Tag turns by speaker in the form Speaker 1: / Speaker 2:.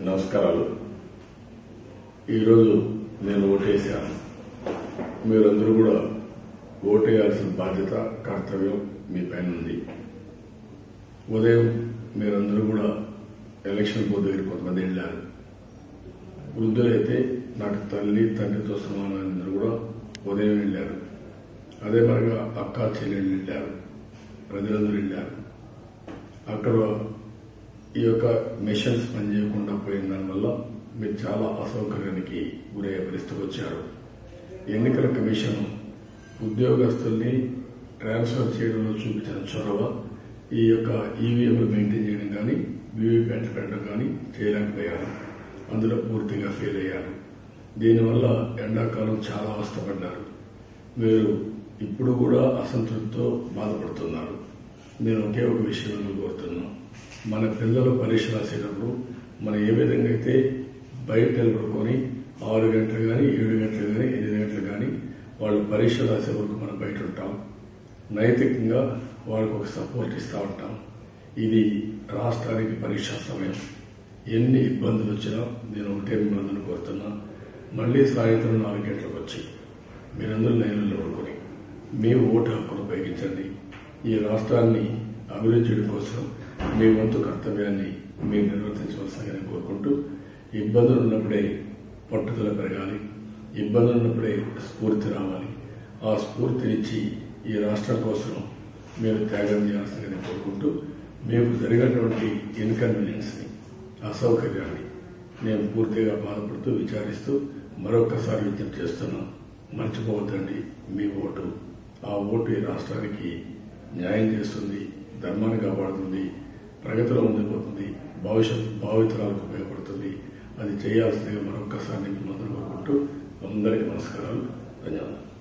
Speaker 1: నమస్కారాలు ఈరోజు నేను ఓటేశాను మీరందరూ కూడా ఓటేయాల్సిన బాధ్యత కర్తవ్యం మీ పైన ఉంది ఉదయం మీరందరూ కూడా ఎలక్షన్ బోర్డు దగ్గర కొంతమంది వెళ్ళారు వృద్ధులైతే నాకు తల్లి తండ్రితో సమానమైన కూడా ఉదయం వెళ్ళారు అదే మరిగా అక్క చెల్లెళ్ళు వెళ్ళారు ప్రజలందరూ వెళ్ళారు అక్కడ ఈ యొక్క మిషన్స్ పనిచేయకుండా పోయిన దానివల్ల మీరు చాలా అసౌకర్యానికి గురయ్యే పరిస్థితికి వచ్చారు ఎన్నికల కమిషన్ ఉద్యోగస్తుల్ని ట్రాన్స్ఫర్ చేయడంలో చూపించిన చొరవ ఈ యొక్క ఈవీఎంలు మెయింటైన్ చేయడం కానీ వీవీప్యాట్లు పెట్టడం కానీ చేయలేకపోయారు అందులో పూర్తిగా ఫెయిల్ అయ్యారు దీనివల్ల ఎండాకాలం చాలా అవస్థపడ్డారు మీరు ఇప్పుడు కూడా అసంతృప్తితో బాధపడుతున్నారు నేను ఒకే ఒక విషయం కోరుతున్నాను మన పిల్లలు పరీక్ష రాసేటప్పుడు మనం ఏ విధంగా అయితే బయట నిలబడుకొని ఆరు గంటలు కానీ ఏడు గంటలు కానీ ఎనిమిది గంటలు కానీ వాళ్ళు పరీక్ష రాసే వరకు మనం బయట ఉంటాం నైతికంగా వాళ్ళకు ఒక సపోర్ట్ ఇస్తూ ఉంటాం ఇది రాష్ట్రానికి పరీక్షా సమయం ఎన్ని ఇబ్బందులు వచ్చినా నేను ఒకటే మిమ్మల్ని కోరుతున్నా మళ్ళీ సాయంత్రం నాలుగు గంటలకు వచ్చి మీరందరూ లైన్లో పడుకొని మీ ఓటు హక్కును ఉపయోగించండి ఈ రాష్ట్రాన్ని అభివృద్ధి చేయడం కోసం మీ వంతు కర్తవ్యాన్ని మీరు నిర్వర్తించవలసిందని కోరుకుంటూ ఇబ్బందులు ఉన్నప్పుడే పట్టుదల పెరగాలి ఇబ్బందులు ఉన్నప్పుడే స్ఫూర్తి రావాలి ఆ స్ఫూర్తినిచ్చి ఈ రాష్ట్రం కోసం మీరు త్యాగం చేయాల్సిందని కోరుకుంటూ మీకు జరిగినటువంటి ఇన్కన్వీనియన్స్ని అసౌకర్యాన్ని నేను పూర్తిగా బాధపడుతూ విచారిస్తూ మరొక్కసారి విజ్ఞప్తి చేస్తున్నాను మర్చిపోవద్దండి మీ ఓటు ఆ ఓటు ఈ రాష్ట్రానికి న్యాయం చేస్తుంది ధర్మాన్ని కాపాడుతుంది ప్రగతిలో ముందుకుపోతుంది భవిష్యత్ భావితరాలకు ఉపయోగపడుతుంది అది చేయాల్సిందిగా మరొక్కసారి మిమ్మల్ని కోరుకుంటూ అందరికీ నమస్కారాలు ధన్యవాదాలు